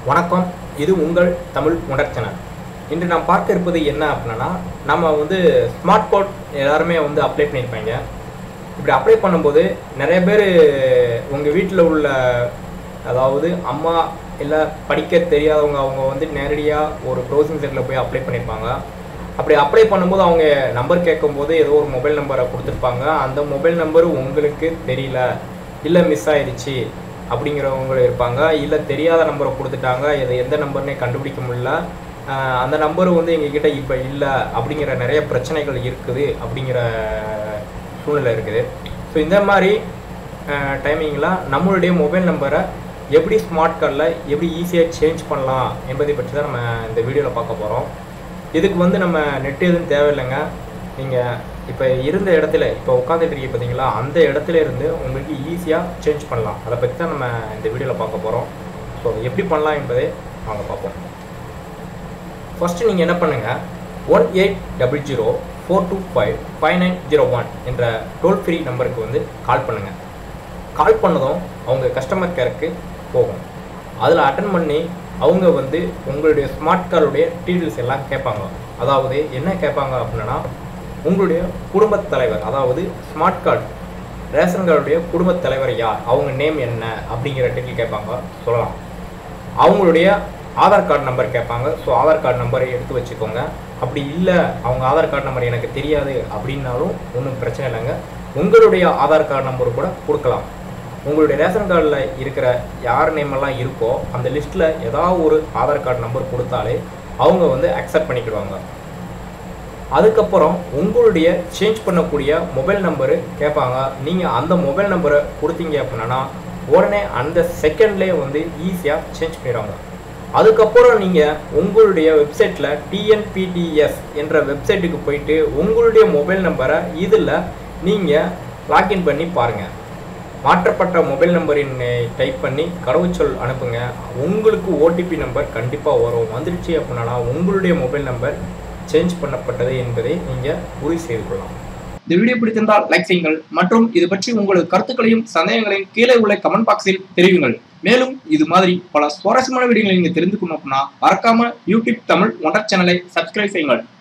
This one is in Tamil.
வணக்கம் இது உங்கள் தமிழ் உணர் சேனல் இன்று நாம் பார்க்க இருப்பது என்ன அப்படின்னா நம்ம வந்து ஸ்மார்ட் கோட் எல்லாருமே வந்து அப்ளை பண்ணியிருப்பாங்க இப்படி அப்ளை பண்ணும்போது நிறைய பேர் உங்கள் வீட்டில் உள்ள அதாவது அம்மா இல்லை படிக்க தெரியாதவங்க அவங்க வந்து நேரடியாக ஒரு ப்ரௌசிங் சென்டரில் போய் அப்ளை பண்ணியிருப்பாங்க அப்படி அப்ளை பண்ணும்போது அவங்க நம்பர் கேட்கும்போது ஏதோ ஒரு மொபைல் நம்பரை கொடுத்துருப்பாங்க அந்த மொபைல் நம்பர் உங்களுக்கு தெரியல இல்லை மிஸ் ஆயிடுச்சு அப்படிங்கிறவங்க இருப்பாங்க இல்லை தெரியாத நம்பரை கொடுத்துட்டாங்க இது எந்த நம்பர்னே கண்டுபிடிக்க முடியல ஆஹ் அந்த நம்பர் வந்து எங்ககிட்ட இப்போ இல்லை அப்படிங்கிற நிறைய பிரச்சனைகள் இருக்குது அப்படிங்கிற சூழ்நிலை இருக்குது ஸோ இந்த மாதிரி டைமிங்கில் நம்மளுடைய மொபைல் நம்பரை எப்படி ஸ்மார்ட் கார்டில் எப்படி ஈஸியாக சேஞ்ச் பண்ணலாம் என்பதை பற்றி தான் நம்ம இந்த வீடியோவில் பார்க்க போகிறோம் இதுக்கு வந்து நம்ம நெட் எதுவும் தேவையில்லைங்க நீங்கள் இப்போ இருந்த இடத்துல இப்போ உட்காந்துட்டு இருக்கீங்க பார்த்தீங்களா அந்த இடத்துல இருந்து உங்களுக்கு ஈஸியாக சேஞ்ச் பண்ணலாம் அதை பற்றி தான் நம்ம இந்த வீடியோவில் பார்க்க போகிறோம் ஸோ எப்படி பண்ணலாம் என்பதை வாங்க பார்ப்போம் ஃபஸ்ட்டு நீங்கள் என்ன பண்ணுங்கள் one eight double zero four two five five nine zero one என்ற டோல் ஃப்ரீ நம்பருக்கு வந்து கால் பண்ணுங்கள் கால் பண்ணதும் அவங்க கஸ்டமர் கேருக்கு போகும் அதில் அட்டன் பண்ணி அவங்க வந்து உங்களுடைய ஸ்மார்ட் கார்டுடைய டீட்டெயில்ஸ் எல்லாம் கேட்பாங்க அதாவது என்ன கேட்பாங்க அப்படின்னா உங்களுடைய குடும்பத் தலைவர் அதாவது ஸ்மார்ட் கார்டு ரேஷன் கார்டுடைய குடும்பத் தலைவர் யார் அவங்க நேம் என்ன அப்படிங்கிற டீட்டெயில் கேட்பாங்க சொல்லலாம் அவங்களுடைய ஆதார் கார்டு நம்பர் கேட்பாங்க ஸோ ஆதார் கார்டு நம்பரை எடுத்து வச்சுக்கோங்க அப்படி இல்லை அவங்க ஆதார் கார்டு நம்பர் எனக்கு தெரியாது அப்படின்னாலும் ஒன்றும் பிரச்சனை இல்லைங்க உங்களுடைய ஆதார் கார்டு நம்பர் கூட கொடுக்கலாம் உங்களுடைய ரேஷன் கார்டில் இருக்கிற யார் நேம் எல்லாம் இருக்கோ அந்த லிஸ்ட்டில் ஏதாவது ஒரு ஆதார் கார்டு நம்பர் கொடுத்தாலே அவங்க வந்து அக்செப்ட் பண்ணிக்கிடுவாங்க அதுக்கப்புறம் உங்களுடைய சேஞ்ச் பண்ணக்கூடிய மொபைல் நம்பரு கேட்பாங்க நீங்கள் அந்த மொபைல் நம்பரை கொடுத்தீங்க அப்படின்னா உடனே அந்த செகண்ட்லேயே வந்து ஈஸியாக சேஞ்ச் பண்ணிடுவாங்க அதுக்கப்புறம் நீங்கள் உங்களுடைய வெப்சைட்டில் டிஎன்பிடிஎஸ் என்ற வெப்சைட்டுக்கு போயிட்டு உங்களுடைய மொபைல் நம்பரை இதில் நீங்கள் லாக்இன் பண்ணி பாருங்கள் மாற்றப்பட்ட மொபைல் நம்பரின் டைப் பண்ணி கடவுச்சொல் அனுப்புங்க உங்களுக்கு ஓடிபி நம்பர் கண்டிப்பாக வரும் வந்துடுச்சு அப்படின்னா உங்களுடைய மொபைல் நம்பர் சேஞ்ச் பண்ணப்பட்டது என்பதை நீங்கள் உறுதி செய்து கொள்ளலாம் இந்த வீடியோ பிடித்திருந்தால் லைக் செய்யுங்கள் மற்றும் இது பற்றி உங்களது கருத்துக்களையும் சந்தேகங்களையும் கீழே உள்ள கமெண்ட் பாக்ஸில் தெரிவிங்கள் மேலும் இது மாதிரி பல சுவாரஸ்யமான வீடியோகளை நீங்க தெரிந்து கொள்ளணும் அப்படின்னா மறக்காம யூடியூப் தமிழ் ஒன்றர் சேனலை சப்ஸ்கிரைப் செய்யுங்கள்